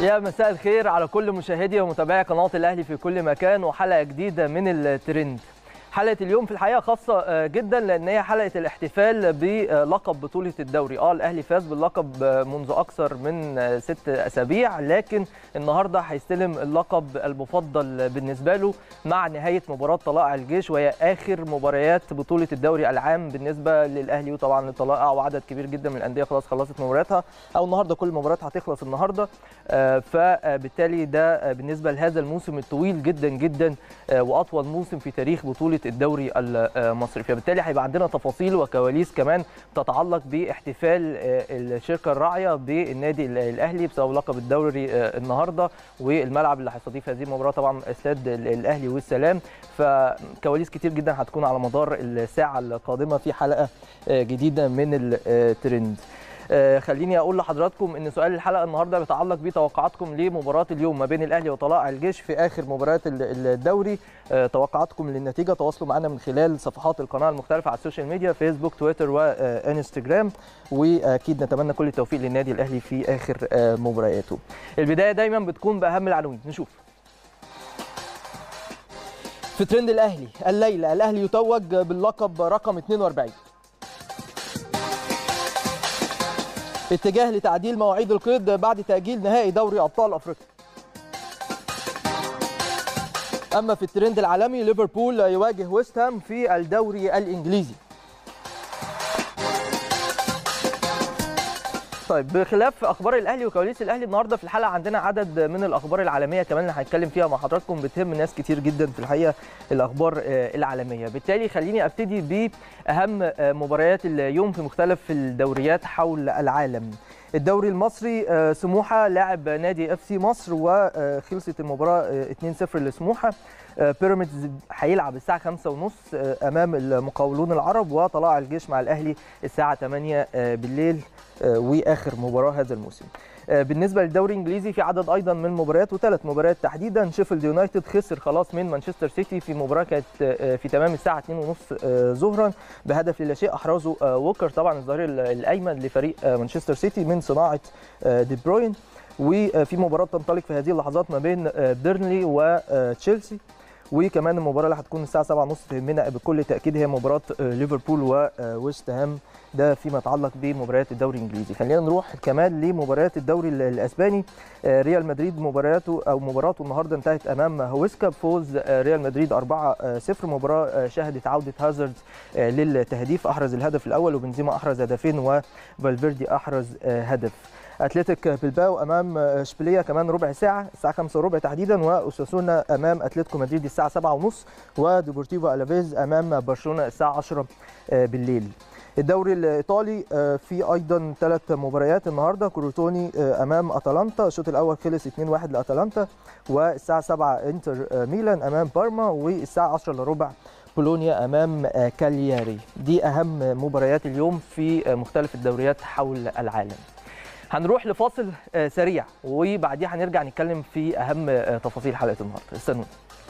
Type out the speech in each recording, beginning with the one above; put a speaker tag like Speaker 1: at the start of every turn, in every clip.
Speaker 1: يا مساء الخير على كل مشاهدي ومتابعي قناه الاهلي في كل مكان وحلقه جديده من الترند حلقه اليوم في الحقيقه خاصه جدا لان هي حلقه الاحتفال بلقب بطوله الدوري اه الاهلي فاز باللقب منذ اكثر من ست اسابيع لكن النهارده هيستلم اللقب المفضل بالنسبه له مع نهايه مباراه طلائع الجيش وهي اخر مباريات بطوله الدوري العام بالنسبه للاهلي وطبعا لطلائع وعدد كبير جدا من الانديه خلاص خلصت مبارياتها او النهارده كل المباريات هتخلص النهارده فبالتالي ده بالنسبه لهذا الموسم الطويل جدا جدا واطول موسم في تاريخ بطوله الدوري المصري فبالتالي هيبقى عندنا تفاصيل وكواليس كمان تتعلق باحتفال الشركه الراعيه بالنادي الاهلي بسبب لقب الدوري النهارده والملعب اللي هيستضيف هذه المباراه طبعا استاد الاهلي والسلام فكواليس كتير جدا هتكون على مدار الساعه القادمه في حلقه جديده من الترند خليني اقول لحضراتكم ان سؤال الحلقه النهارده بيتعلق بتوقعاتكم لمباراه اليوم ما بين الاهلي وطلائع الجيش في اخر مباريات الدوري توقعاتكم للنتيجه تواصلوا معنا من خلال صفحات القناه المختلفه على السوشيال ميديا فيسبوك تويتر وانستجرام واكيد نتمنى كل التوفيق للنادي الاهلي في اخر مبارياته البدايه دايما بتكون باهم العناوين نشوف في ترند الاهلي الليله الاهلي يتوج باللقب رقم 42 اتجاه لتعديل مواعيد القيد بعد تأجيل نهائي دوري أبطال أفريقيا أما في الترند العالمي ليفربول يواجه ويست هام في الدوري الإنجليزي طيب بخلاف اخبار الاهلي وكواليس الاهلي النهارده في الحلقه عندنا عدد من الاخبار العالميه كمان اللي هنتكلم فيها مع حضراتكم بتهم ناس كتير جدا في الحقيقه الاخبار العالميه بالتالي خليني ابتدي باهم مباريات اليوم في مختلف الدوريات حول العالم الدوري المصري سموحه لاعب نادي اف سي مصر وخلصت المباراه 2-0 لسموحه بيراميدز هيلعب الساعه 5:30 امام المقاولون العرب وطلائع الجيش مع الاهلي الساعه 8 بالليل واخر مباراه هذا الموسم بالنسبه للدوري الانجليزي في عدد ايضا من المباريات وثلاث مباريات تحديدا شيفيلد يونايتد خسر خلاص من مانشستر سيتي في مباراه كانت في تمام الساعه 2:30 ظهرا بهدف لا شيء احرزه ووكر طبعا الظهير الايمن لفريق مانشستر سيتي من صناعه دي بروين وفي مباراه تنطلق في هذه اللحظات ما بين بيرنلي وتشيلسي وكمان المباراه اللي هتكون الساعه 7:30 تهمنا بكل تاكيد هي مباراه ليفربول وويست هام ده فيما يتعلق بمباريات الدوري الانجليزي خلينا نروح كمان لمباريات الدوري الاسباني ريال مدريد مبارياته او مباراته النهارده انتهت امام هويسكا بفوز ريال مدريد 4-0 مباراه شهدت عوده هازارد للتهديف احرز الهدف الاول وبنزيما احرز هدفين وفالفيردي احرز هدف اتلتيك بلباو امام اشبيليه كمان ربع ساعه الساعه 5 وربع تحديدا واوساسونا امام اتلتيكو مدريد الساعه 7 ونص وديبورتيفو الافيز امام برشلونه الساعه 10 بالليل الدوري الايطالي في ايضا ثلاث مباريات النهارده كروتوني امام اتلانتا الشوط الاول خلص 2-1 لاتلانتا والساعه 7 انتر ميلان امام بارما والساعه 10 الا ربع بولونيا امام كالياري دي اهم مباريات اليوم في مختلف الدوريات حول العالم هنروح لفاصل سريع وبعديها هنرجع نتكلم في اهم تفاصيل حلقه النهارده استنونا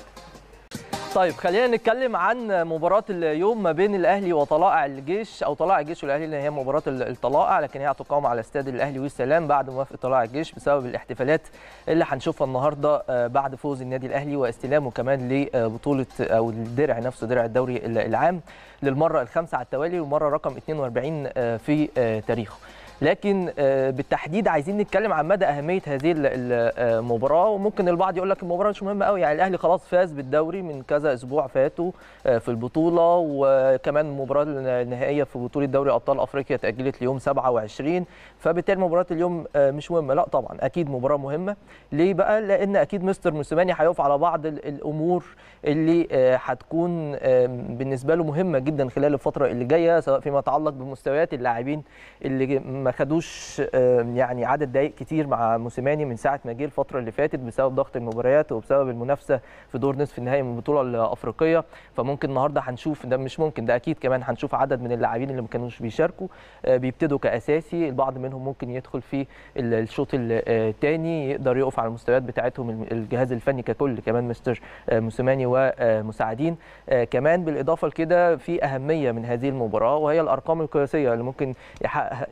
Speaker 1: طيب خلينا نتكلم عن مباراة اليوم ما بين الأهلي وطلائع الجيش أو طلائع الجيش والأهلي اللي هي مباراة الطلائع لكن هي هتقام على استاد الأهلي والسلام بعد موافقة طلائع الجيش بسبب الاحتفالات اللي هنشوفها النهارده بعد فوز النادي الأهلي واستلامه كمان لبطولة أو الدرع نفسه درع الدوري العام للمرة الخامسة على التوالي والمرة رقم 42 في تاريخه. لكن بالتحديد عايزين نتكلم عن مدى اهميه هذه المباراه وممكن البعض يقول لك المباراه مش مهمه قوي يعني الاهلي خلاص فاز بالدوري من كذا اسبوع فاتوا في البطوله وكمان المباراه النهائيه في بطوله دوري ابطال افريقيا تاجلت ليوم 27 فبالتالي مباراه اليوم مش مهمه لا طبعا اكيد مباراه مهمه ليه بقى لان اكيد مستر موسيماني هيقف على بعض الامور اللي هتكون بالنسبه له مهمه جدا خلال الفتره اللي جايه سواء فيما يتعلق بمستويات اللاعبين اللي ما خدوش يعني عدد دقائق كتير مع موسيماني من ساعه ما جه الفتره اللي فاتت بسبب ضغط المباريات وبسبب المنافسه في دور نصف النهائي من البطوله الافريقيه فممكن النهارده هنشوف ده مش ممكن ده اكيد كمان هنشوف عدد من اللاعبين اللي ما كانوش بيشاركوا بيبتدوا كاساسي البعض منهم ممكن يدخل في الشوط الثاني يقدر يقف على المستويات بتاعتهم الجهاز الفني ككل كمان مستر موسيماني ومساعدين كمان بالاضافه لكده في اهميه من هذه المباراه وهي الارقام القياسيه اللي ممكن يحقق يحققها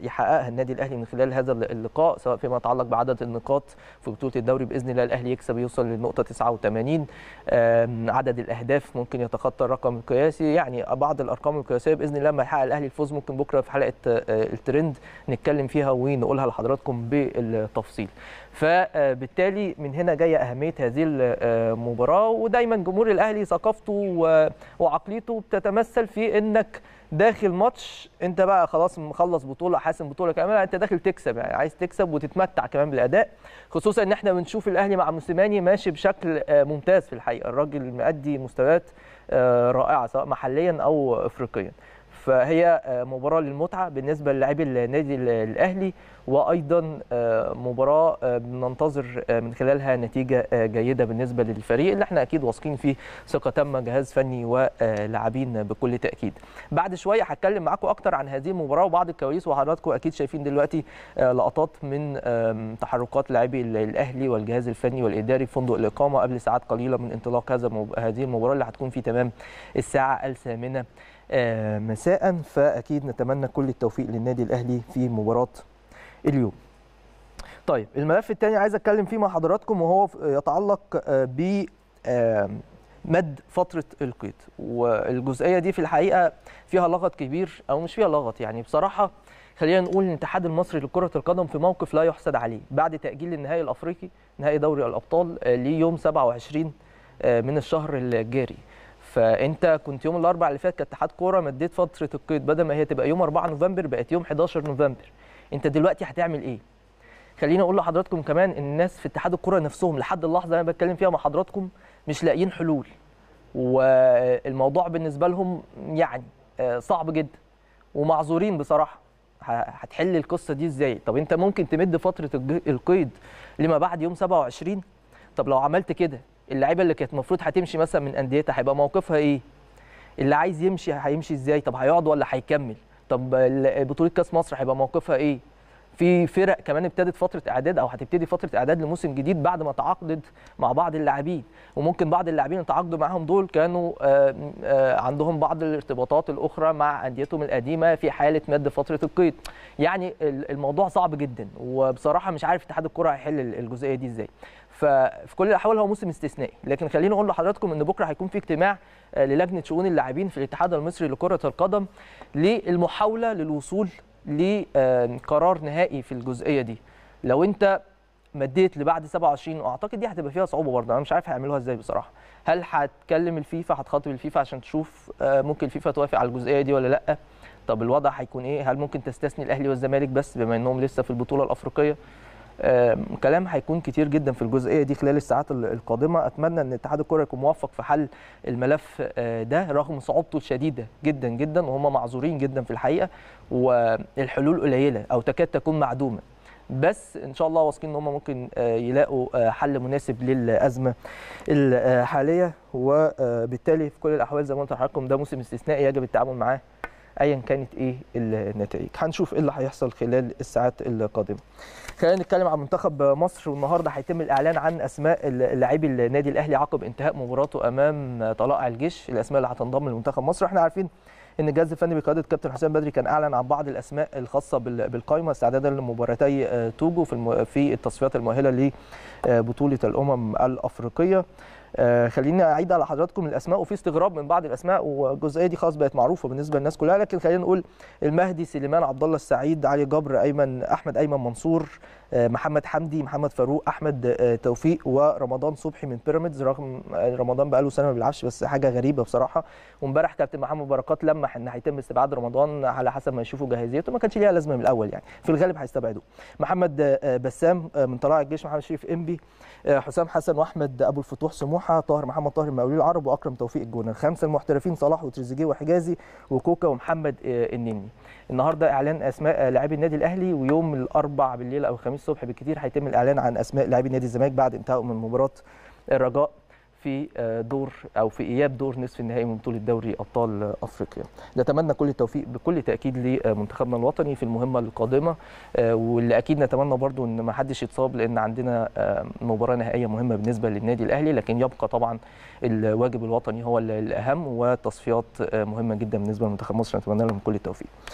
Speaker 1: النادي الاهلي من خلال هذا اللقاء سواء فيما يتعلق بعدد النقاط في بطوله الدوري باذن الله الاهلي يكسب يوصل للنقطه 89 عدد الاهداف ممكن يتخطى الرقم القياسي يعني بعض الارقام القياسيه باذن الله لما يحقق الاهلي الفوز ممكن بكره في حلقه الترند نتكلم فيها ونقولها لحضراتكم بالتفصيل فبالتالي من هنا جايه اهميه هذه المباراه ودايما جمهور الاهلي ثقافته وعقليته بتتمثل في انك داخل ماتش انت بقى خلاص مخلص بطوله حاسم بطوله كامله انت داخل تكسب يعني عايز تكسب وتتمتع كمان بالاداء خصوصا ان احنا بنشوف الاهلي مع موسيماني ماشي بشكل ممتاز في الحقيقه الراجل مؤدي مستويات رائعه سواء محليا او افريقيا فهي مباراه للمتعه بالنسبه للاعبي النادي الاهلي وايضا مباراه بننتظر من خلالها نتيجه جيده بالنسبه للفريق اللي احنا اكيد واثقين فيه ثقه تامه جهاز فني ولاعبين بكل تاكيد. بعد شويه هتكلم معاكم اكتر عن هذه المباراه وبعض الكواليس وحضراتكم اكيد شايفين دلوقتي لقطات من تحركات لاعبي الاهلي والجهاز الفني والاداري في فندق الاقامه قبل ساعات قليله من انطلاق هذا هذه المباراه اللي هتكون في تمام الساعه الثامنه مساء فاكيد نتمنى كل التوفيق للنادي الاهلي في مباراه اليوم. طيب الملف الثاني عايز اتكلم فيه مع حضراتكم وهو يتعلق ب مد فتره القيد والجزئيه دي في الحقيقه فيها لغط كبير او مش فيها لغط يعني بصراحه خلينا نقول ان الاتحاد المصري لكره القدم في موقف لا يحسد عليه بعد تاجيل النهائي الافريقي نهائي دوري الابطال ليوم 27 من الشهر الجاري فانت كنت يوم الاربعاء اللي فات كاتحاد كوره مديت فتره القيد بدل ما هي تبقى يوم 4 نوفمبر بقت يوم 11 نوفمبر انت دلوقتي هتعمل ايه خليني اقول لحضراتكم كمان ان الناس في اتحاد الكوره نفسهم لحد اللحظه اللي انا بتكلم فيها مع حضراتكم مش لاقيين حلول والموضوع بالنسبه لهم يعني صعب جدا ومعذورين بصراحه هتحل القصه دي ازاي طب انت ممكن تمد فتره القيد لما بعد يوم 27 طب لو عملت كده اللعيبه اللي كانت المفروض هتمشي مثلا من انديتها هيبقى موقفها ايه اللي عايز يمشي هيمشي ازاي طب هيقعد ولا هيكمل طب بطوله كاس مصر هيبقى موقفها ايه في فرق كمان ابتدت فتره اعداد او هتبتدي فتره اعداد لموسم جديد بعد ما تعاقدت مع بعض اللاعبين وممكن بعض اللاعبين اللي تعاقدوا معاهم دول كانوا آآ آآ عندهم بعض الارتباطات الاخرى مع انديتهم القديمه في حاله مد فتره القيد يعني الموضوع صعب جدا وبصراحه مش عارف اتحاد الكره هيحل الجزئيه دي ازاي ففي كل الاحوال هو موسم استثنائي لكن خليني اقول لحضراتكم ان بكره هيكون في اجتماع للجنه شؤون اللاعبين في الاتحاد المصري لكره القدم للمحاوله للوصول لقرار نهائي في الجزئيه دي لو انت مديت لبعد 27 واعتقد دي هتبقى فيها صعوبه برضه انا مش عارف هيعملوها ازاي بصراحه هل هتكلم الفيفا هتخاطب الفيفا عشان تشوف ممكن الفيفا توافق على الجزئيه دي ولا لا طب الوضع هيكون ايه هل ممكن تستثني الاهلي والزمالك بس بما انهم لسه في البطوله الافريقيه كلام هيكون كتير جدا في الجزئيه دي خلال الساعات القادمه اتمنى ان اتحاد الكره يكون موفق في حل الملف ده رغم صعوبته الشديده جدا جدا وهم معذورين جدا في الحقيقه والحلول قليله او تكاد تكون معدومه بس ان شاء الله واثقين ان هم ممكن يلاقوا حل مناسب للازمه الحاليه وبالتالي في كل الاحوال زي ما قلت لحضراتكم ده موسم استثنائي يجب التعامل معاه ايا كانت ايه النتائج هنشوف ايه اللي هيحصل خلال الساعات القادمه خلينا نتكلم عن منتخب مصر والنهارده هيتم الاعلان عن اسماء لاعبي النادي الاهلي عقب انتهاء مباراته امام طلائع الجيش الاسماء اللي هتنضم لمنتخب مصر احنا عارفين ان الجهاز الفني بقياده كابتن حسام بدري كان اعلن عن بعض الاسماء الخاصه بالقائمه استعدادا لمباراتي توجو في في التصفيات المؤهله لبطوله الامم الافريقيه آه خليني اعيد على حضراتكم الاسماء وفي استغراب من بعض الاسماء والجزئيه دي خلاص بقت معروفه بالنسبه للناس كلها لكن خلينا نقول المهدي سليمان عبد الله السعيد علي جبر ايمن احمد ايمن منصور آه محمد حمدي محمد فاروق احمد آه توفيق ورمضان صبحي من بيراميدز رغم رمضان بقى له سنه ما بيلعبش بس حاجه غريبه بصراحه وامبارح كابتن محمد بركات لمح ان هيتم استبعاد رمضان على حسب ما يشوفوا جاهزيته ما كانش ليها لازمه من الاول يعني في الغالب هيستبعدوه محمد بسام من طلائع الجيش محمد شريف انبي حسام حسن واحمد ابو الفتوح سموحه طاهر محمد طاهر المقاولين العرب واكرم توفيق الجونه الخمسه المحترفين صلاح وتريزيجيه وحجازي وكوكا ومحمد النني النهارده اعلان اسماء لاعبي النادي الاهلي ويوم الاربع بالليل او الخميس الصبح بالكثير هيتم الاعلان عن اسماء لاعبي نادي الزمالك بعد انتهائهم من مباراه الرجاء في دور او في اياب دور نصف النهائي من بطوله دوري ابطال افريقيا نتمنى كل التوفيق بكل تاكيد لمنتخبنا الوطني في المهمه القادمه واللي اكيد نتمنى برضو ان ما حدش يتصاب لان عندنا مباراه نهائيه مهمه بالنسبه للنادي الاهلي لكن يبقى طبعا الواجب الوطني هو الاهم وتصفيات مهمه جدا بالنسبه لمنتخب مصر نتمنى لهم كل التوفيق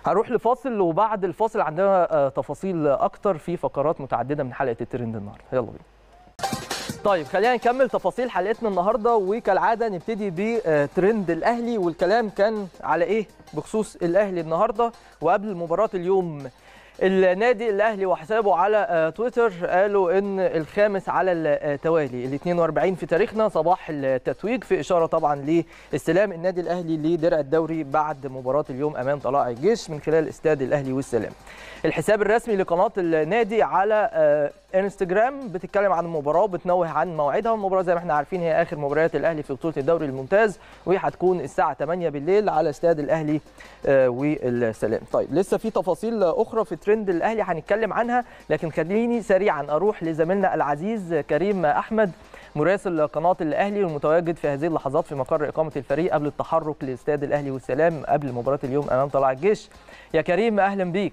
Speaker 1: هروح لفاصل وبعد الفاصل عندنا آه، تفاصيل اكتر في فقرات متعدده من حلقه الترند النهارده يلا بينا طيب خلينا نكمل تفاصيل حلقتنا النهارده وكالعاده نبتدي بترند الاهلي والكلام كان على ايه بخصوص الاهلي النهارده وقبل مباراه اليوم النادي الاهلي وحسابه على آه، تويتر قالوا ان الخامس على التوالي ال 42 في تاريخنا صباح التتويج في اشاره طبعا لاستلام النادي الاهلي لدرع الدوري بعد مباراه اليوم امام طلائع الجيش من خلال استاد الاهلي والسلام. الحساب الرسمي لقناه النادي على آه، انستجرام بتتكلم عن المباراه وبتنوه عن موعدها المباراه زي ما احنا عارفين هي اخر مباريات الاهلي في بطوله الدوري الممتاز وهي هتكون الساعه 8 بالليل على استاد الاهلي آه، والسلام طيب لسه في تفاصيل اخرى في ترند الاهلي هنتكلم عنها لكن خليني سريعا اروح لزميلنا العزيز كريم احمد مراسل قناه الاهلي والمتواجد في هذه اللحظات في مقر اقامه الفريق قبل التحرك لاستاد الاهلي والسلام قبل مباراه اليوم امام طلائع الجيش يا كريم اهلا بيك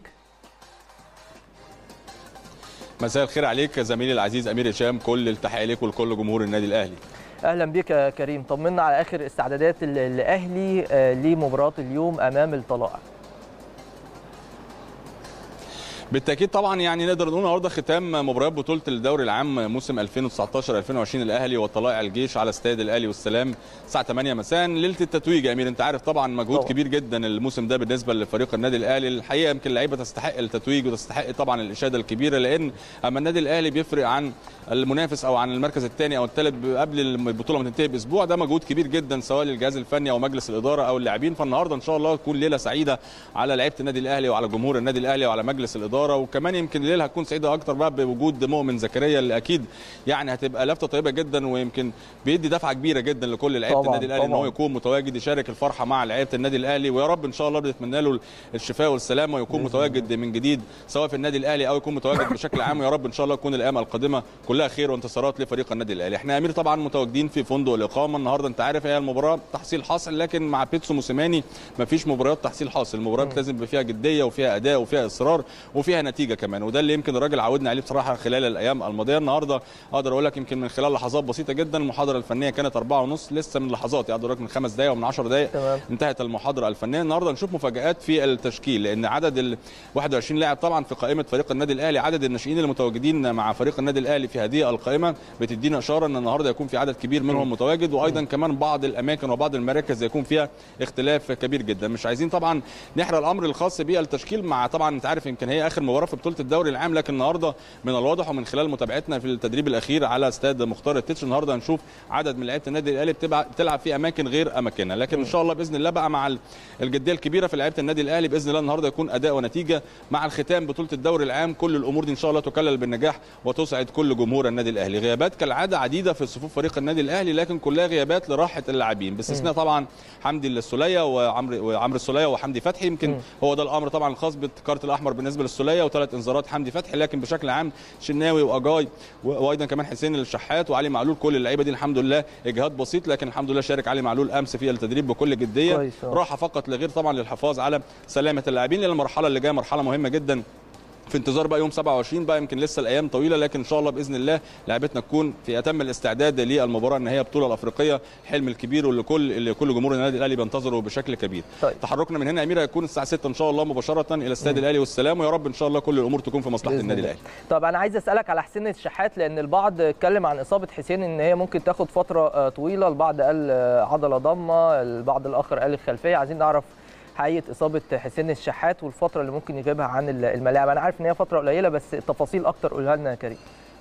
Speaker 2: مساء الخير عليك زميلي العزيز امير هشام كل التحيه ليك ولكل جمهور النادي الاهلي
Speaker 1: اهلا بك يا كريم طمنا على اخر استعدادات ال- الاهلي آه، لمباراه اليوم امام الطلائع
Speaker 2: بالتاكيد طبعا يعني نقدر نقول النهارده ختام مباريات بطوله الدوري العام موسم 2019 2020 الاهلي وطلائع الجيش على استاد الاهلي والسلام الساعه 8 مساء ليله التتويج يا امير انت عارف طبعا مجهود
Speaker 1: طبعا.
Speaker 2: كبير جدا الموسم ده بالنسبه لفريق النادي الاهلي الحقيقه يمكن اللعيبه تستحق التتويج وتستحق طبعا الاشاده الكبيره لان اما النادي الاهلي بيفرق عن المنافس او عن المركز الثاني او الثالث قبل البطوله ما تنتهي باسبوع ده مجهود كبير جدا سواء للجهاز الفني او مجلس الاداره او اللاعبين فالنهارده ان شاء الله تكون ليله سعيده على لعيبه النادي الاهلي وعلى جمهور النادي الاهلي وعلى مجلس الاداره وكمان يمكن الليله هتكون سعيده اكتر بقى بوجود مؤمن زكريا اللي اكيد يعني هتبقى لفته طيبه جدا ويمكن بيدي دفعه كبيره جدا لكل لعيبه
Speaker 1: طبعاً،
Speaker 2: النادي الاهلي ان هو
Speaker 1: طبعاً.
Speaker 2: يكون متواجد يشارك الفرحه مع لعيبه النادي الاهلي ويا رب ان شاء الله بنتمنى له الشفاء والسلامه ويكون
Speaker 1: بإذن
Speaker 2: متواجد من جديد سواء في النادي الاهلي او يكون متواجد بشكل عام ويا رب ان شاء الله تكون الايام القادمه كلها خير وانتصارات لفريق النادي الاهلي احنا يا امير طبعا متواجدين في فندق الاقامه النهارده انت عارف هي المباراه تحصيل حاصل لكن مع بيتسو موسيماني مفيش مباريات تحصيل حاصل المباريات لازم يبقى فيها جديه وفيها اداء وفيها اصرار وفيها نتيجه كمان وده اللي يمكن الراجل عودنا عليه بصراحه خلال الايام الماضيه النهارده اقدر اقول لك يمكن من خلال لحظات بسيطه جدا المحاضره الفنيه كانت أربعة ونص لسه من لحظات يعني اقدر اقول لك من خمس دقائق ومن 10 دقائق
Speaker 1: تمام.
Speaker 2: انتهت المحاضره الفنيه النهارده نشوف مفاجات في التشكيل لان عدد ال 21 لاعب طبعا في قائمه فريق النادي الاهلي عدد الناشئين المتواجدين مع فريق النادي الاهلي في هذه القائمه بتدينا اشاره ان النهارده يكون في عدد كبير منهم متواجد وايضا كمان بعض الاماكن وبعض المراكز يكون فيها اختلاف كبير جدا مش عايزين طبعا نحرق الامر الخاص بالتشكيل مع طبعا انت عارف يمكن هي اخر مباراه في بطوله الدوري العام لكن النهارده من الواضح ومن خلال متابعتنا في التدريب الاخير على استاد مختار التتش النهارده هنشوف عدد من لعيبه النادي الاهلي بتبع- بتلعب في اماكن غير اماكنها لكن ان شاء الله باذن الله بقى مع ال- الجديه الكبيره في لعيبه النادي الاهلي باذن الله النهارده يكون اداء ونتيجه مع الختام بطوله الدوري العام كل الامور دي ان شاء الله تكلل بالنجاح وتسعد كل جمهور النادي الاهلي غيابات كالعاده عديده في صفوف فريق النادي الاهلي لكن كلها غيابات لراحه اللاعبين باستثناء طبعا حمدي السوليه وعمرو وعمرو السوليه وحمدي فتحي يمكن هو ده الامر طبعا الخاص بالكارت الاحمر بالنسبه للسوليه وثلاث انذارات حمدي فتحي لكن بشكل عام شناوي واجاي و- وايضا كمان حسين الشحات وعلي معلول كل اللعيبه دي الحمد لله اجهاد بسيط لكن الحمد لله شارك علي معلول امس في التدريب بكل جديه
Speaker 1: كويس، آه.
Speaker 2: راحه فقط لغير طبعا للحفاظ على سلامه اللاعبين لان المرحله اللي جايه مرحله مهمه جدا في انتظار بقى يوم 27 بقى يمكن لسه الايام طويله لكن ان شاء الله باذن الله لعبتنا تكون في اتم الاستعداد للمباراه النهائيه البطوله الافريقيه الحلم الكبير واللي كل اللي كل جمهور النادي الاهلي بينتظره بشكل كبير
Speaker 1: طيب.
Speaker 2: تحركنا من هنا يا امير هيكون الساعه 6 ان شاء الله مباشره الى استاد الاهلي والسلام ويا رب ان شاء الله كل الامور تكون في مصلحه
Speaker 1: بإذن
Speaker 2: النادي
Speaker 1: الله.
Speaker 2: الاهلي
Speaker 1: طب انا عايز اسالك على حسين الشحات لان البعض اتكلم عن اصابه حسين ان هي ممكن تاخد فتره آه، طويله البعض قال آه، عضله ضمه البعض الاخر قال الخلفيه عايزين نعرف حقيقه اصابه حسين الشحات والفتره اللي ممكن يجيبها عن ال- الملاعب انا عارف ان هي فتره قليله بس التفاصيل اكتر قولها لنا يا كريم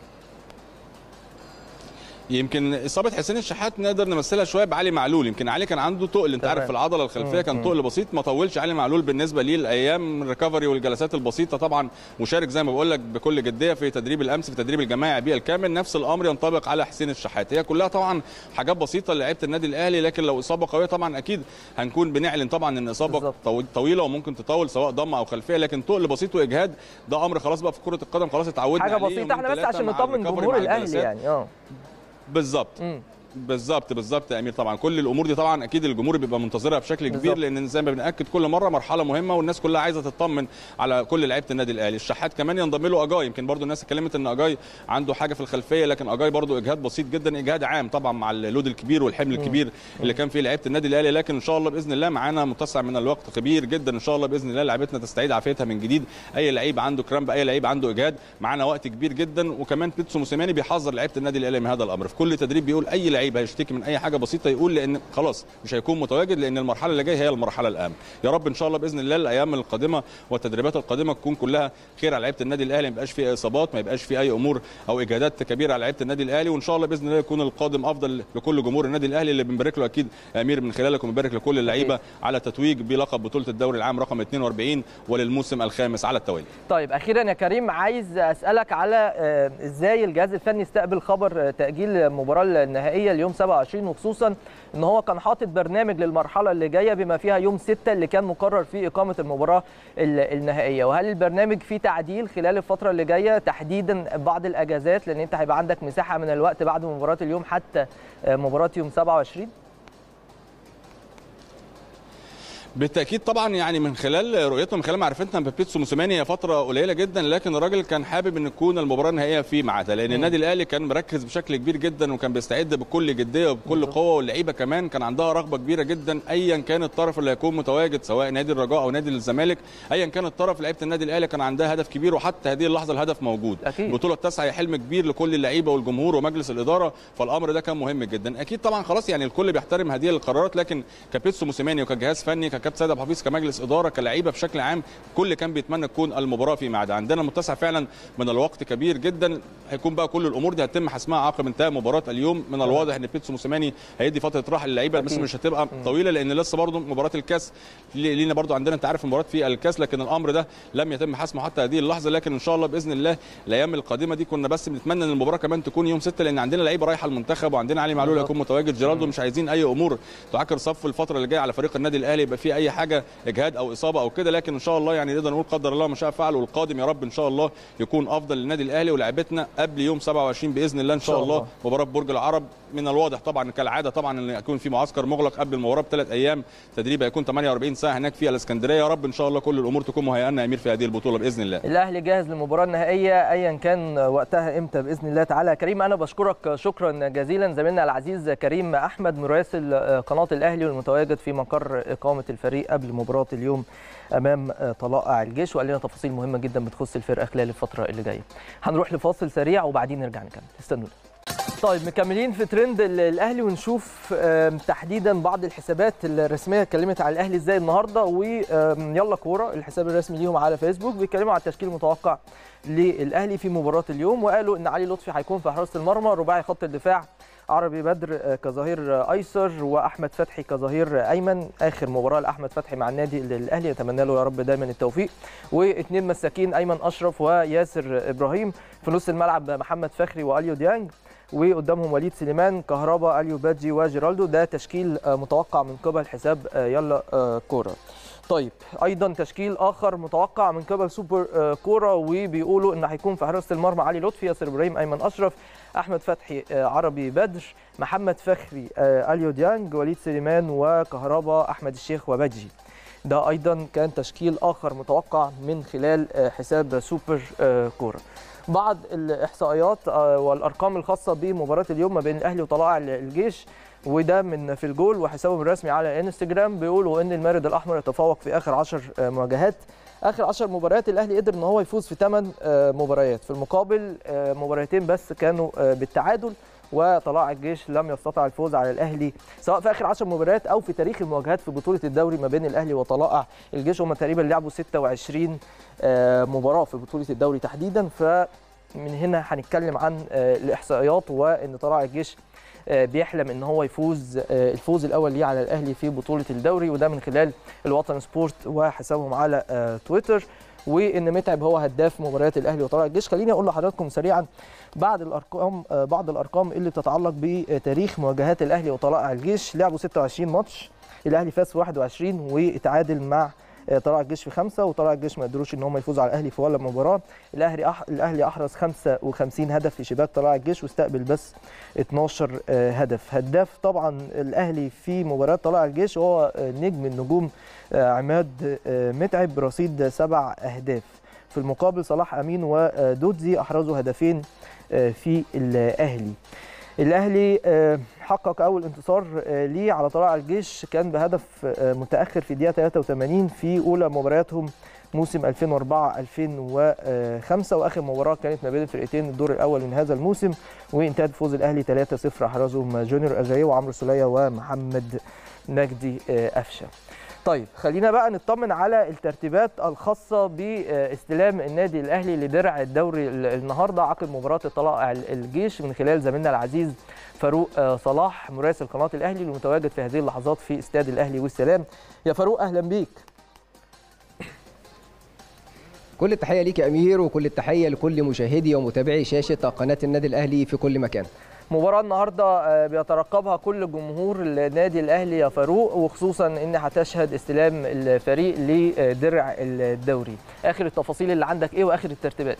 Speaker 2: يمكن اصابه حسين الشحات نقدر نمثلها شويه بعلي معلول يمكن علي كان عنده تقل انت
Speaker 1: تمام.
Speaker 2: عارف في العضله الخلفيه
Speaker 1: مم.
Speaker 2: كان تقل بسيط ما طولش علي معلول بالنسبه ليه الايام الريكفري والجلسات البسيطه طبعا مشارك زي ما بقول لك بكل جديه في تدريب الامس في تدريب الجماعي بيه الكامل نفس الامر ينطبق على حسين الشحات هي كلها طبعا حاجات بسيطه لعيبه النادي الاهلي لكن لو اصابه قويه طبعا اكيد هنكون بنعلن طبعا ان اصابه
Speaker 1: بالظبط.
Speaker 2: طوي- طويله وممكن تطول سواء ضمه او خلفيه لكن تقل بسيط واجهاد ده امر خلاص بقى في كره القدم خلاص اتعودنا
Speaker 1: حاجه
Speaker 2: عليه
Speaker 1: بسيطه
Speaker 2: يومين
Speaker 1: احنا بس
Speaker 2: ثلاثة
Speaker 1: عشان
Speaker 2: مع
Speaker 1: نطمن
Speaker 2: الريكفري
Speaker 1: جمهور
Speaker 2: مع
Speaker 1: الاهلي
Speaker 2: الجلسات.
Speaker 1: يعني اه
Speaker 2: بالظبط
Speaker 1: مم.
Speaker 2: بالظبط بالظبط يا امير طبعا كل الامور دي طبعا اكيد الجمهور بيبقى منتظرها بشكل كبير
Speaker 1: بالظبط.
Speaker 2: لان زي ما بناكد كل مره مرحله مهمه والناس كلها عايزه تطمن على كل لعيبه النادي الاهلي الشحات كمان ينضم له اجاي يمكن برضو الناس اتكلمت ان اجاي عنده حاجه في الخلفيه لكن اجاي برضو اجهاد بسيط جدا اجهاد عام طبعا مع اللود الكبير والحمل الكبير اللي كان فيه لعيبه النادي الاهلي لكن ان شاء الله باذن الله معانا متسع من الوقت كبير جدا ان شاء الله باذن الله لعيبتنا تستعيد عافيتها من جديد اي لعيب عنده كرامب اي لعيب عنده اجهاد معانا وقت كبير جدا وكمان بيتسو موسيماني بيحذر لعيبه النادي الاهلي من هذا الامر في كل تدريب بيقول اي لعيب هيشتكي من اي حاجه بسيطه يقول لان خلاص مش هيكون متواجد لان المرحله اللي جايه هي المرحله الامن يا رب ان شاء الله باذن الله الايام القادمه والتدريبات القادمه تكون كلها خير على لعيبه النادي الاهلي ما يبقاش فيه اصابات ما يبقاش فيه اي امور او اجهادات كبيره على لعيبه النادي الاهلي وان شاء الله باذن الله يكون القادم افضل لكل جمهور النادي الاهلي اللي بنبارك له اكيد يا امير من خلالك وبنبارك لكل اللعيبه على تتويج بلقب بطوله الدوري العام رقم 42 وللموسم الخامس على التوالي
Speaker 1: طيب اخيرا يا كريم عايز اسالك على آه، ازاي الجهاز الفني استقبل خبر آه، تاجيل المباراه النهائيه اليوم 27 وخصوصا ان هو كان حاطط برنامج للمرحله اللي جايه بما فيها يوم 6 اللي كان مقرر فيه اقامه المباراه ال- النهائيه وهل البرنامج فيه تعديل خلال الفتره اللي جايه تحديدا بعض الاجازات لان انت هيبقى عندك مساحه من الوقت بعد مباراه اليوم حتى آه، مباراه يوم 27
Speaker 2: بالتاكيد طبعا يعني من خلال رؤيتنا من خلال معرفتنا ببيتسو موسيماني هي فتره قليله جدا لكن الراجل كان حابب ان تكون المباراه النهائيه في ميعادها لان النادي الاهلي كان مركز بشكل كبير جدا وكان بيستعد بكل جديه وبكل قوه واللعيبه كمان كان عندها رغبه كبيره جدا ايا كان الطرف اللي هيكون متواجد سواء نادي الرجاء او نادي الزمالك ايا كان الطرف لعيبه النادي الاهلي كان عندها هدف كبير وحتى هذه اللحظه الهدف موجود
Speaker 1: أكيد.
Speaker 2: البطوله التاسعه هي حلم كبير لكل اللعيبه والجمهور ومجلس الاداره فالامر ده كان مهم جدا اكيد طبعا خلاص يعني الكل بيحترم هذه القرارات لكن كبيتسو موسيماني وكجهاز فني ككابتن سيد أبو حفيظ كمجلس اداره كلعيبه بشكل عام كل كان بيتمنى تكون المباراه في ميعادها عندنا متسع فعلا من الوقت كبير جدا هيكون بقى كل الامور دي هتتم حسمها عقب انتهاء مباراه اليوم من الواضح ان بيتسو موسيماني هيدي فتره راحه للعيبه بس
Speaker 1: أكيد.
Speaker 2: مش هتبقى طويله لان لسه برضه مباراه الكاس لي- لينا برضه عندنا انت عارف مباراه في الكاس لكن الامر ده لم يتم حسمه حتى هذه اللحظه لكن ان شاء الله باذن الله الايام القادمه دي كنا بس بنتمنى ان المباراه كمان تكون يوم 6 لان عندنا لعيبه رايحه المنتخب وعندنا علي معلول
Speaker 1: بالظبط.
Speaker 2: هيكون متواجد جيرالدو مش عايزين اي امور تعكر صف الفتره اللي جايه على فريق النادي الاهلي يبقى في اي حاجه اجهاد او اصابه او كده لكن ان شاء الله يعني نقدر نقول قدر الله ما شاء فعل والقادم يا رب ان شاء الله يكون افضل للنادي الاهلي ولاعبتنا قبل يوم 27 باذن الله ان شاء,
Speaker 1: شاء
Speaker 2: الله,
Speaker 1: الله.
Speaker 2: مباراه برج العرب من الواضح طبعا كالعاده طبعا ان يكون في معسكر مغلق قبل المباراه بثلاث ايام تدريب هيكون 48 ساعه هناك في الاسكندريه يا رب ان شاء الله كل الامور تكون مهيئه لنا يا امير في هذه البطوله باذن الله
Speaker 1: الاهلي جاهز للمباراه النهائيه ايا كان وقتها امتى باذن الله تعالى يا كريم انا بشكرك شكرا جزيلا زميلنا العزيز كريم احمد مراسل قناه الاهلي والمتواجد في مقر اقامه الفريق قبل مباراه اليوم امام طلائع الجيش وقال لنا تفاصيل مهمه جدا بتخص الفرقه خلال الفتره اللي جايه هنروح لفاصل سريع وبعدين نرجع نكمل استنونا طيب مكملين في ترند ال- الاهلي ونشوف آم، تحديدا بعض الحسابات الرسميه اتكلمت على الاهلي ازاي النهارده ويلا كوره الحساب الرسمي ليهم على فيسبوك بيتكلموا على التشكيل المتوقع للاهلي في مباراه اليوم وقالوا ان علي لطفي هيكون في حراسه المرمى رباعي خط الدفاع عربي بدر آه، كظهير آه، ايسر واحمد فتحي كظهير آه، ايمن اخر مباراه لاحمد فتحي مع النادي الاهلي نتمنى له يا رب دايما التوفيق واثنين مساكين ايمن اشرف وياسر ابراهيم في نص الملعب محمد فخري واليو ديانج وقدامهم وليد سليمان كهربا اليو بادجي وجيرالدو ده تشكيل آه، متوقع من قبل حساب آه، يلا آه، كوره طيب ايضا تشكيل اخر متوقع من قبل سوبر آه، كوره وبيقولوا ان هيكون في حراسه المرمى علي لطفي ياسر ابراهيم ايمن اشرف احمد فتحي آه، عربي بدر محمد فخري آه، اليو ديانج وليد سليمان وكهربا احمد الشيخ وبادجي ده ايضا كان تشكيل اخر متوقع من خلال آه، حساب سوبر آه، كوره بعض الاحصائيات آه، والارقام الخاصه بمباراه اليوم ما بين الاهلي وطلائع الجيش وده من في الجول وحسابهم الرسمي على انستجرام بيقولوا ان المارد الاحمر يتفوق في اخر 10 مواجهات اخر 10 مباريات الاهلي قدر ان هو يفوز في 8 مباريات في المقابل آه، مباراتين بس كانوا آه، بالتعادل وطلائع الجيش لم يستطع الفوز على الاهلي سواء في اخر 10 مباريات او في تاريخ المواجهات في بطوله الدوري ما بين الاهلي وطلائع الجيش هم تقريبا لعبوا 26 آه، مباراه في بطوله الدوري تحديدا فمن هنا هنتكلم عن آه، الاحصائيات وان طلائع الجيش آه، بيحلم ان هو يفوز آه، الفوز الاول ليه على الاهلي في بطوله الدوري وده من خلال الوطن سبورت وحسابهم على آه، تويتر وان متعب هو هداف مباريات الاهلي وطلائع الجيش خليني اقول لحضراتكم سريعا بعد الارقام آه، بعض الارقام اللي بتتعلق بتاريخ مواجهات الاهلي وطلائع الجيش لعبوا 26 ماتش الاهلي فاز في 21 واتعادل مع طلع الجيش في خمسه وطلع الجيش ما قدروش ان هم يفوزوا على الاهلي في ولا مباراه الاهلي أح... الاهلي احرز 55 هدف في شباك طلع الجيش واستقبل بس 12 هدف هداف طبعا الاهلي في مباراه طلع الجيش هو نجم النجوم عماد متعب برصيد سبع اهداف في المقابل صلاح امين ودودزي احرزوا هدفين في الاهلي الاهلي حقق اول انتصار ليه على طلائع الجيش كان بهدف متاخر في الدقيقه 83 في اولى مبارياتهم موسم 2004 2005 واخر مباراه كانت ما بين الفرقتين الدور الاول من هذا الموسم وانتهت فوز الاهلي 3-0 احرزهم جونيور اجاي وعمرو سوليه ومحمد نجدي قفشه طيب خلينا بقى نطمن على الترتيبات الخاصه باستلام النادي الاهلي لدرع الدوري النهارده عقب مباراه طلائع الجيش من خلال زميلنا العزيز فاروق صلاح مراسل قناه الاهلي المتواجد في هذه اللحظات في استاد الاهلي والسلام يا فاروق اهلا بيك
Speaker 3: كل التحيه ليك يا امير وكل التحيه لكل مشاهدي ومتابعي شاشه قناه النادي الاهلي في كل مكان
Speaker 1: مباراة النهارده بيترقبها كل جمهور النادي الاهلي يا فاروق وخصوصا ان هتشهد استلام الفريق لدرع الدوري اخر التفاصيل اللي عندك ايه واخر الترتيبات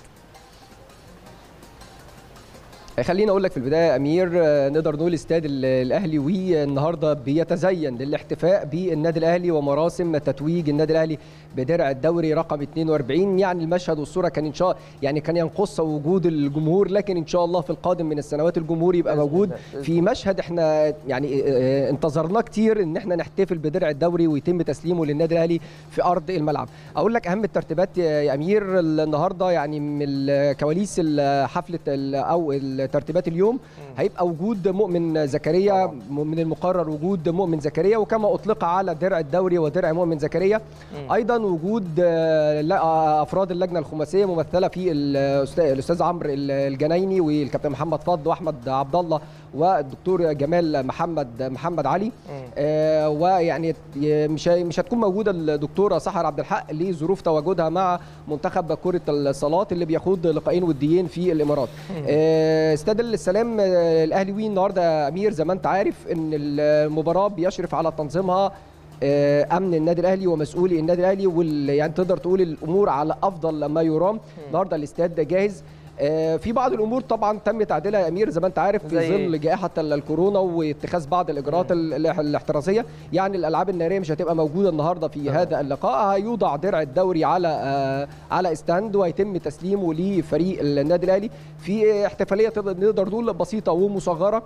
Speaker 3: خليني اقول لك في البدايه يا امير نقدر نقول استاد الاهلي والنهارده بيتزين للاحتفاء بالنادي الاهلي ومراسم تتويج النادي الاهلي بدرع الدوري رقم 42 يعني المشهد والصوره كان ان شاء يعني كان ينقص وجود الجمهور لكن ان شاء الله في القادم من السنوات الجمهور يبقى موجود في مشهد احنا يعني انتظرناه كتير ان احنا نحتفل بدرع الدوري ويتم تسليمه للنادي الاهلي في ارض الملعب اقول لك اهم الترتيبات يا امير النهارده يعني من كواليس حفله او ترتيبات اليوم هيبقى وجود مؤمن زكريا من المقرر وجود مؤمن زكريا وكما اطلق على درع الدوري ودرع مؤمن زكريا ايضا وجود افراد اللجنه الخماسيه ممثله في الاستاذ عمرو الجنايني والكابتن محمد فضل واحمد عبد الله والدكتور جمال محمد محمد علي آه ويعني مش مش هتكون موجوده الدكتوره سحر عبد الحق لظروف تواجدها مع منتخب كره الصالات اللي بيخوض لقاءين وديين في الامارات آه استاد السلام آه الاهلي النهارده امير زي ما انت عارف ان المباراه بيشرف على تنظيمها امن النادي الاهلي ومسؤولي النادي الاهلي وال يعني تقدر تقول الامور على افضل ما يرام النهارده الاستاد جاهز في بعض الامور طبعا تم تعديلها يا امير زي ما انت عارف في ظل جائحه الكورونا واتخاذ بعض الاجراءات الاحترازيه يعني الالعاب الناريه مش هتبقى موجوده النهارده في هذا اللقاء هيوضع درع الدوري على على استاند وهيتم تسليمه لفريق النادي الاهلي في احتفاليه نقدر نقول بسيطه ومصغره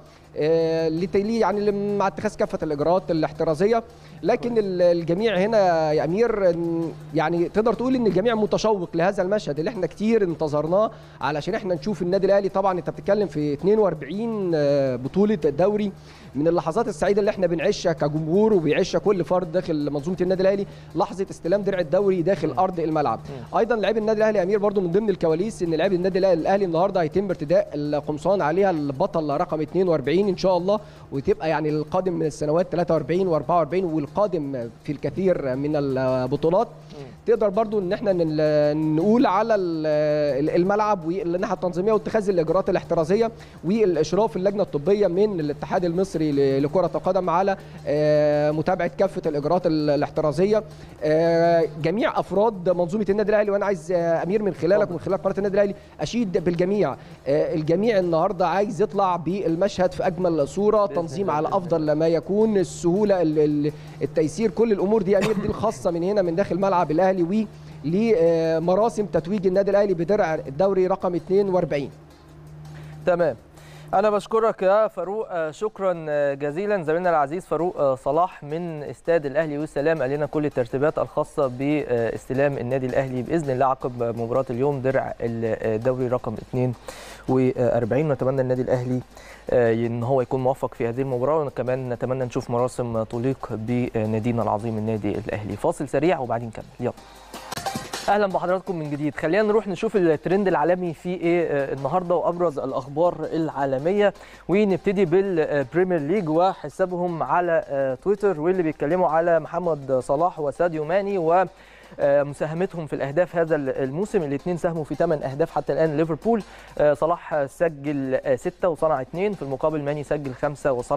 Speaker 3: يعني مع اتخاذ كافه الاجراءات الاحترازيه لكن الجميع هنا يا امير يعني تقدر تقول ان الجميع متشوق لهذا المشهد اللي احنا كتير انتظرناه علشان احنا نشوف النادي الاهلي طبعا انت بتتكلم في 42 بطوله دوري من اللحظات السعيده اللي احنا بنعيشها كجمهور وبيعيشها كل فرد داخل منظومه النادي الاهلي لحظه استلام درع الدوري داخل ارض الملعب ايضا لاعبي النادي الاهلي امير برضو من ضمن الكواليس ان لاعبي النادي الاهلي النهارده هيتم ارتداء القمصان عليها البطل رقم 42 ان شاء الله وتبقى يعني القادم من السنوات 43 و44 والقادم في الكثير من البطولات تقدر برضو ان احنا نقول على الملعب والناحيه التنظيميه واتخاذ الاجراءات الاحترازيه والاشراف اللجنه الطبيه من الاتحاد المصري لكره القدم على متابعه كافه الاجراءات الاحترازيه جميع افراد منظومه النادي الاهلي وانا عايز امير من خلالك ومن خلال قناه النادي الاهلي اشيد بالجميع الجميع النهارده عايز يطلع بالمشهد في اجمل صوره تنظيم على افضل ما يكون السهوله التيسير كل الامور دي امير دي الخاصه من هنا من داخل ملعب الاهلي و لمراسم تتويج النادي الاهلي بدرع الدوري رقم 42
Speaker 1: تمام انا بشكرك يا فاروق شكرا جزيلا زميلنا العزيز فاروق صلاح من استاد الاهلي والسلام قال لنا كل الترتيبات الخاصه باستلام النادي الاهلي باذن الله عقب مباراه اليوم درع الدوري رقم 42 نتمنى النادي الاهلي ان هو يكون موفق في هذه المباراه وكمان نتمنى نشوف مراسم تليق بنادينا العظيم النادي الاهلي فاصل سريع وبعدين نكمل يلا اهلا بحضراتكم من جديد خلينا نروح نشوف الترند العالمي في ايه النهارده وابرز الاخبار العالميه ونبتدي بالبريمير ليج وحسابهم على تويتر واللي بيتكلموا على محمد صلاح وساديو ماني و مساهمتهم في الاهداف هذا الموسم الاثنين ساهموا في 8 اهداف حتى الان ليفربول صلاح سجل 6 وصنع 2 في المقابل ماني سجل 5 وصنع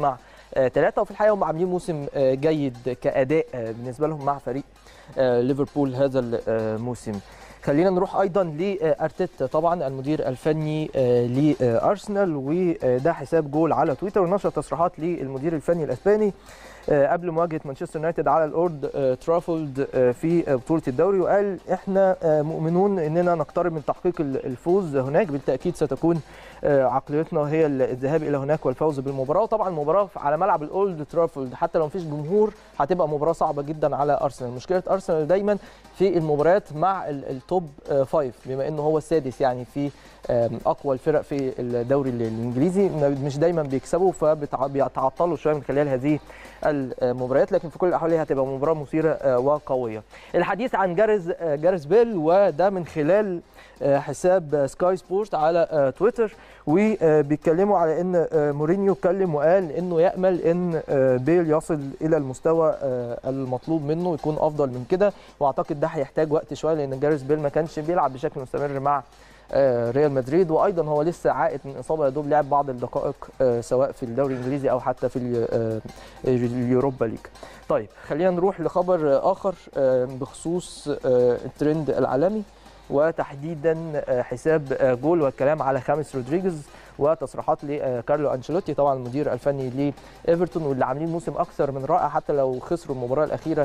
Speaker 1: ثلاثه وفي الحقيقه هم عاملين موسم آه، جيد كاداء آه، بالنسبه لهم مع فريق آه، ليفربول هذا الموسم خلينا نروح ايضا لارتيتا طبعا المدير الفني آه، لارسنال وده حساب جول على تويتر ونشر تصريحات للمدير الفني الاسباني آه، قبل مواجهه مانشستر يونايتد على الاورد آه، ترافولد آه، في آه، بطوله الدوري وقال احنا آه، مؤمنون اننا نقترب من تحقيق ال- الفوز هناك بالتاكيد ستكون آه، عقليتنا هي الذهاب الى هناك والفوز بالمباراه وطبعا المباراه على ملعب الاولد ترافولد حتى لو مفيش جمهور هتبقى مباراه صعبه جدا على ارسنال مشكله ارسنال دايما في المباريات مع ال- التوب آه، فايف بما انه هو السادس يعني في آم، اقوى الفرق في الدوري ال- الانجليزي مش دايما بيكسبوا فبيتعطلوا شويه من خلال هذه المباريات لكن في كل الاحوال هي هتبقى مباراه مثيره آه، وقويه الحديث عن جارز آه، جارز بيل وده من خلال آه، حساب سكاي سبورت على آه، تويتر وبيتكلموا على ان آه، مورينيو اتكلم وقال انه يامل ان آه، بيل يصل الى المستوى آه، المطلوب منه يكون افضل من كده واعتقد ده هيحتاج وقت شويه لان جاريس بيل ما كانش بيلعب بشكل مستمر مع آه، ريال مدريد وايضا هو لسه عائد من اصابه يا دوب لعب بعض الدقائق آه، سواء في الدوري الانجليزي او حتى في ال- آه، اليوروبا ليج. طيب خلينا نروح لخبر آه، اخر آه، بخصوص آه، الترند العالمي وتحديدا آه، حساب آه، جول والكلام على خامس رودريجيز وتصريحات لكارلو انشيلوتي طبعا المدير الفني لايفرتون واللي عاملين موسم اكثر من رائع حتى لو خسروا المباراه الاخيره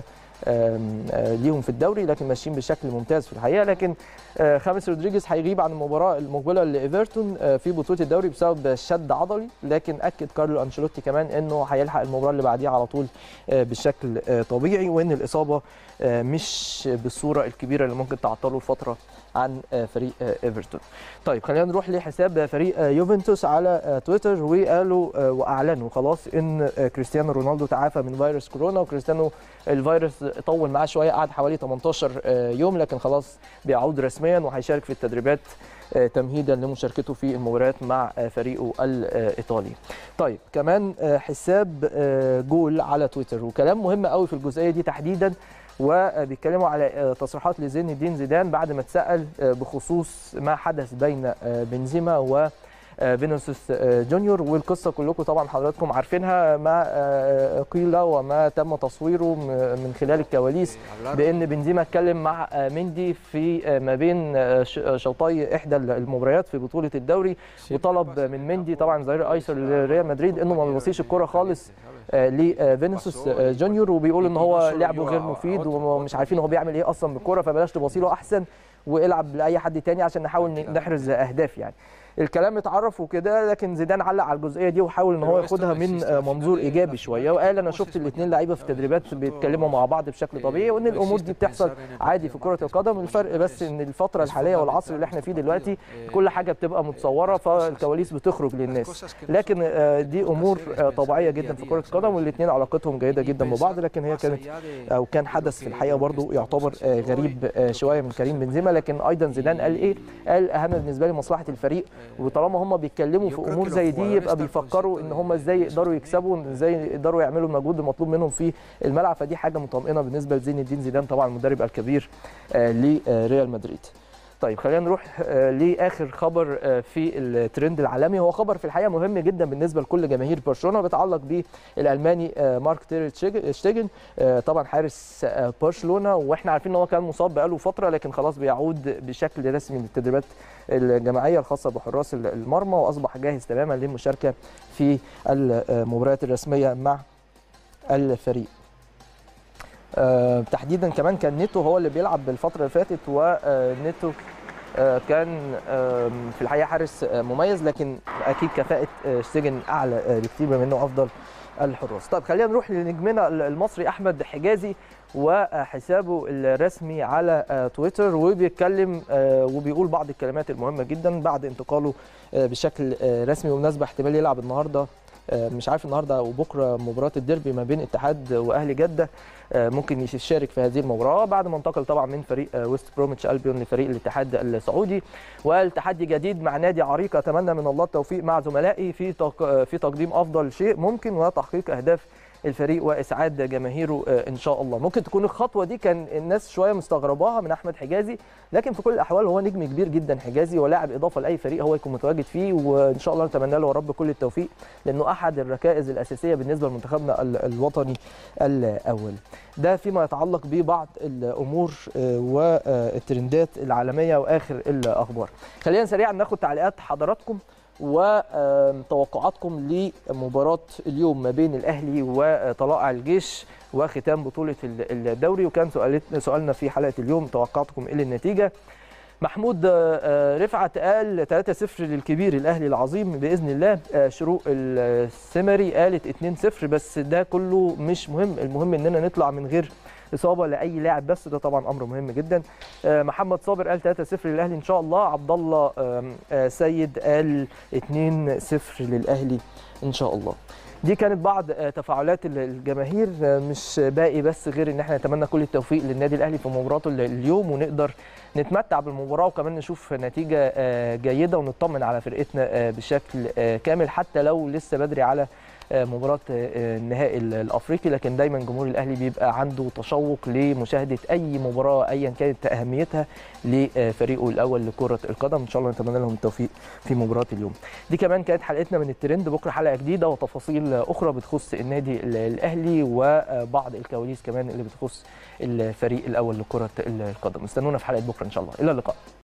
Speaker 1: آم، آه، ليهم في الدوري لكن ماشيين بشكل ممتاز في الحقيقه لكن آه، خامس رودريجيز هيغيب عن المباراه المقبله لايفرتون آه، في بطوله الدوري بسبب شد عضلي لكن اكد كارلو انشيلوتي كمان انه هيلحق المباراه اللي بعديها على طول آه، بشكل آه، طبيعي وان الاصابه آه، مش بالصوره الكبيره اللي ممكن تعطله الفتره عن آه، فريق آه، ايفرتون. طيب خلينا نروح لحساب فريق آه، يوفنتوس على آه، تويتر وقالوا آه، واعلنوا خلاص ان آه، كريستيانو رونالدو تعافى من فيروس كورونا وكريستيانو الفيروس طول معاه شويه قعد حوالي 18 آه، يوم لكن خلاص بيعود رسميا وهيشارك في التدريبات آه، تمهيدا لمشاركته في المباريات مع آه، فريقه الايطالي. طيب كمان آه، حساب آه، جول على تويتر وكلام مهم قوي في الجزئيه دي تحديدا وبيتكلموا على آه، تصريحات لزين الدين زيدان بعد ما اتسال آه، بخصوص ما حدث بين آه، بنزيما و آه، فينيسيوس آه، جونيور والقصه كلكم طبعا حضراتكم عارفينها ما آه، قيل وما تم تصويره م- من خلال الكواليس بان بنزيما اتكلم مع آه، مندي في آه، ما بين آه، ش- آه، شوطي احدى المباريات في بطوله الدوري وطلب من مندي طبعا ظهير ايسر لريال مدريد انه ما بيبصيش الكره خالص آه، لفينيسيوس آه، جونيور وبيقول ان هو لعبه غير مفيد ومش عارفين هو بيعمل ايه اصلا بالكره فبلاش تبصي له احسن والعب لاي حد تاني عشان نحاول ن- نحرز اهداف يعني الكلام اتعرف وكده لكن زيدان علق على الجزئيه دي وحاول ان هو ياخدها من آه، منظور ايجابي شويه وقال انا شفت الاثنين لعيبه في التدريبات بيتكلموا مع بعض بشكل طبيعي وان الامور دي بتحصل عادي في كره القدم الفرق بس ان الفتره الحاليه والعصر اللي احنا فيه دلوقتي كل حاجه بتبقى متصوره فالكواليس بتخرج للناس لكن آه، دي امور آه، طبيعيه جدا في كره القدم والاثنين علاقتهم جيده جدا ببعض لكن هي كانت او كان حدث في الحقيقه برضو يعتبر آه، غريب آه، شويه من كريم بنزيما لكن ايضا زيدان قال ايه قال اهم بالنسبه لي مصلحه الفريق وطالما هم بيتكلموا في امور زي دي يبقى بيفكروا ان هم ازاي يقدروا يكسبوا ازاي يقدروا يعملوا المجهود المطلوب منهم في الملعب فدي حاجه مطمئنه بالنسبه لزين الدين زيدان طبعا المدرب الكبير آه، لريال مدريد طيب خلينا نروح آه، لاخر خبر آه، في الترند العالمي هو خبر في الحقيقه مهم جدا بالنسبه لكل جماهير برشلونه بيتعلق بالالماني آه، مارك تير تشيج- شتيجن آه، طبعا حارس آه، برشلونه واحنا عارفين ان هو كان مصاب بقاله فتره لكن خلاص بيعود بشكل رسمي للتدريبات الجماعيه الخاصه بحراس المرمى واصبح جاهز تماما للمشاركه في المباريات الرسميه مع الفريق آه، تحديدا كمان كان نيتو هو اللي بيلعب بالفتره اللي فاتت ونيتو آه، كان آم، في الحقيقه حارس آه، مميز لكن اكيد كفاءه آه، شتيجن اعلى آه، بكتير بما انه افضل الحراس طيب خلينا نروح لنجمنا المصري احمد حجازي وحسابه الرسمي على آه، تويتر وبيتكلم آه، وبيقول بعض الكلمات المهمه جدا بعد انتقاله آه، بشكل آه، رسمي وبمناسبه احتمال يلعب النهارده آه، مش عارف النهارده وبكره مباراه الديربي ما بين اتحاد واهلي جده آه، ممكن يشارك في هذه المباراه بعد ما انتقل طبعا من فريق آه، ويست بروميتش البيون لفريق الاتحاد السعودي وقال تحدي جديد مع نادي عريق اتمنى من الله التوفيق مع زملائي في تق- آه، في تقديم افضل شيء ممكن وتحقيق اهداف الفريق واسعاد جماهيره ان شاء الله ممكن تكون الخطوه دي كان الناس شويه مستغرباها من احمد حجازي لكن في كل الاحوال هو نجم كبير جدا حجازي ولاعب اضافه لاي فريق هو يكون متواجد فيه وان شاء الله نتمنى له يا رب كل التوفيق لانه احد الركائز الاساسيه بالنسبه لمنتخبنا الوطني الاول ده فيما يتعلق ببعض الامور والترندات العالميه واخر الاخبار خلينا سريعا ناخد تعليقات حضراتكم وتوقعاتكم لمباراة اليوم ما بين الأهلي وطلائع الجيش وختام بطولة الدوري وكان سؤالنا في حلقة اليوم توقعاتكم إيه للنتيجة محمود رفعت قال 3-0 للكبير الاهلي العظيم باذن الله شروق السمري قالت 2-0 بس ده كله مش مهم المهم اننا نطلع من غير اصابه لاي لاعب بس ده طبعا امر مهم جدا محمد صابر قال 3-0 للاهلي ان شاء الله عبد الله سيد قال 2-0 للاهلي ان شاء الله دي كانت بعض تفاعلات الجماهير مش باقي بس غير ان احنا نتمنى كل التوفيق للنادي الاهلي في مباراته اليوم ونقدر نتمتع بالمباراه وكمان نشوف نتيجه جيده ونطمن على فرقتنا بشكل كامل حتى لو لسه بدري على مباراه النهائي الافريقي لكن دايما جمهور الاهلي بيبقى عنده تشوق لمشاهده اي مباراه ايا كانت اهميتها لفريقه الاول لكره القدم ان شاء الله نتمنى لهم التوفيق في مباراه اليوم دي كمان كانت حلقتنا من الترند بكره حلقه جديده وتفاصيل اخرى بتخص النادي الاهلي وبعض الكواليس كمان اللي بتخص الفريق الاول لكره القدم استنونا في حلقه بكره ان شاء الله الى اللقاء